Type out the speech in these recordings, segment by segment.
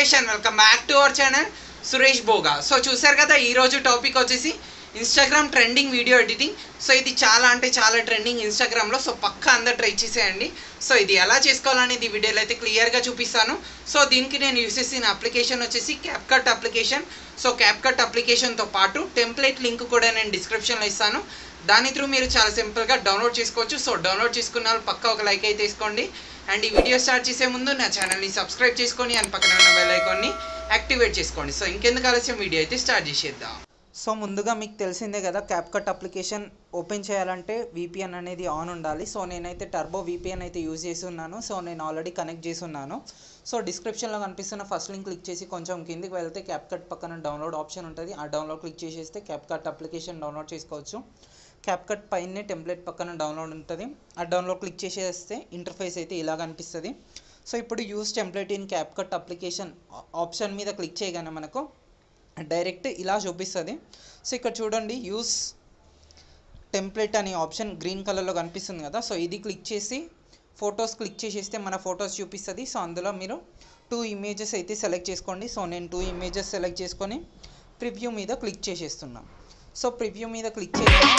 Suresh and welcome back to our channel Suresh Boga so చూసారు కదా ఈ రోజు టాపిక్ వచ్చేసి Instagram trending video editing so ఇది చాలా అంటే చాలా ట్రెండింగ్ ఇన్స్టాగ్రామ్లో సో పక్కా అందరు ట్రై చేసేయండి సో ఇది ఎలా చేసుకోవాలనేది ఈ వీడియోలో అయితే క్లియర్గా చూపిస్తాను సో దీనికి నేను యూస్ చేసిన అప్లికేషన్ వచ్చేసి క్యాప్కట్ అప్లికేషన్ సో క్యాప్కట్ అప్లికేషన్తో పాటు టెంప్లెట్ లింక్ కూడా నేను డిస్క్రిప్షన్లో ఇస్తాను దాని త్రూ మీరు చాలా సింపుల్గా డౌన్లోడ్ చేసుకోవచ్చు సో డౌన్లోడ్ చేసుకున్న వాళ్ళు పక్కా ఒక లైక్ అయితే తీసుకోండి అండ్ ఈ వీడియో స్టార్ట్ చేసే ముందు నా ఛానల్ని సబ్స్క్రైబ్ చేసుకొని అండ్ పక్కన ఉన్న బెల్ ఐకాన్ని యాక్టివేట్ చేసుకోండి సో ఇంకెందుకు ఆలస్యం వీడియో అయితే స్టార్ట్ చేసేద్దాం సో ముందుగా మీకు తెలిసిందే కదా క్యాప్కట్ అప్లికేషన్ ఓపెన్ చేయాలంటే విపిఎన్ అనేది ఆన్ ఉండాలి సో నేనైతే టర్బో విపిఎన్ అయితే యూజ్ చేసి ఉన్నాను సో నేను ఆల్రెడీ కనెక్ట్ చేసి ఉన్నాను సో డిస్క్రిప్షన్లో కనిపిస్తున్న ఫస్ట్ లింక్ క్లిక్ చేసి కొంచెం కిందికి వెళ్తే క్యాప్కట్ పక్కన డౌన్లోడ్ ఆప్షన్ ఉంటుంది ఆ డౌన్లోడ్ క్లిక్ చేసేస్తే క్యాప్కట్ అప్లికేషన్ డౌన్లోడ్ చేసుకోవచ్చు క్యాప్కట్ పైనే టెంప్లెట్ పక్కన డౌన్లోడ్ ఉంటుంది ఆ డౌన్లోడ్ క్లిక్ చేసేస్తే ఇంటర్ఫేస్ అయితే ఇలా కనిపిస్తుంది సో ఇప్పుడు use template in CapCut application option మీద క్లిక్ చేయగానే మనకు డైరెక్ట్ ఇలా చూపిస్తుంది సో ఇక్కడ చూడండి యూస్ టెంప్లెట్ అనే ఆప్షన్ గ్రీన్ కలర్లో కనిపిస్తుంది కదా సో ఇది క్లిక్ చేసి ఫొటోస్ క్లిక్ చేసేస్తే మన ఫొటోస్ చూపిస్తుంది సో అందులో మీరు టూ ఇమేజెస్ అయితే సెలెక్ట్ చేసుకోండి సో నేను టూ ఇమేజెస్ సెలెక్ట్ చేసుకొని ప్రివ్యూ మీద క్లిక్ చేసేస్తున్నాం సో ప్రివ్యూ మీద క్లిక్ చేయగానే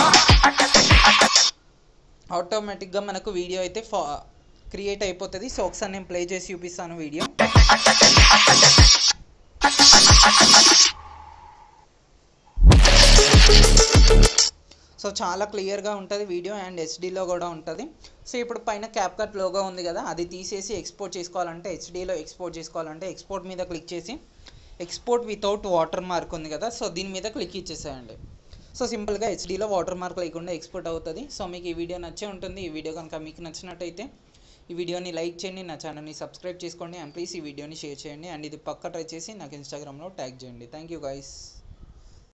ఆటోమేటిక్గా మనకు వీడియో అయితే ఫా క్రియేట్ అయిపోతుంది సో ఒకసారి నేను ప్లే చేసి చూపిస్తాను వీడియో సో చాలా క్లియర్గా ఉంటుంది వీడియో అండ్ హెచ్డీలో కూడా ఉంటుంది సో ఇప్పుడు పైన క్యాప్కట్ లోగో ఉంది కదా అది తీసేసి ఎక్స్పోర్ట్ చేసుకోవాలంటే హెచ్డీలో ఎక్స్పోర్ట్ చేసుకోవాలంటే ఎక్స్పోర్ట్ మీద క్లిక్ చేసి ఎక్స్పోర్ట్ వితౌట్ వాటర్ మార్క్ ఉంది కదా సో దీని మీద క్లిక్ ఇచ్చేసేయండి సో సింపుల్గా హెచ్డీలో వాటర్ మార్క్ లేకుండా ఎక్స్పోర్ట్ అవుతుంది సో మీకు ఈ వీడియో నచ్చే ఉంటుంది ఈ వీడియో కనుక మీకు నచ్చినట్టయితే ఈ వీడియోని లైక్ చేయండి నా ఛానల్ని సబ్స్క్రైబ్ చేసుకోండి అండ్ ప్లీజ్ ఈ వీడియోని షేర్ చేయండి అండ్ ఇది పక్క ట్రై చేసి నాకు ఇన్స్టాగ్రామ్లో ట్యాగ్ చేయండి థ్యాంక్ యూ గైస్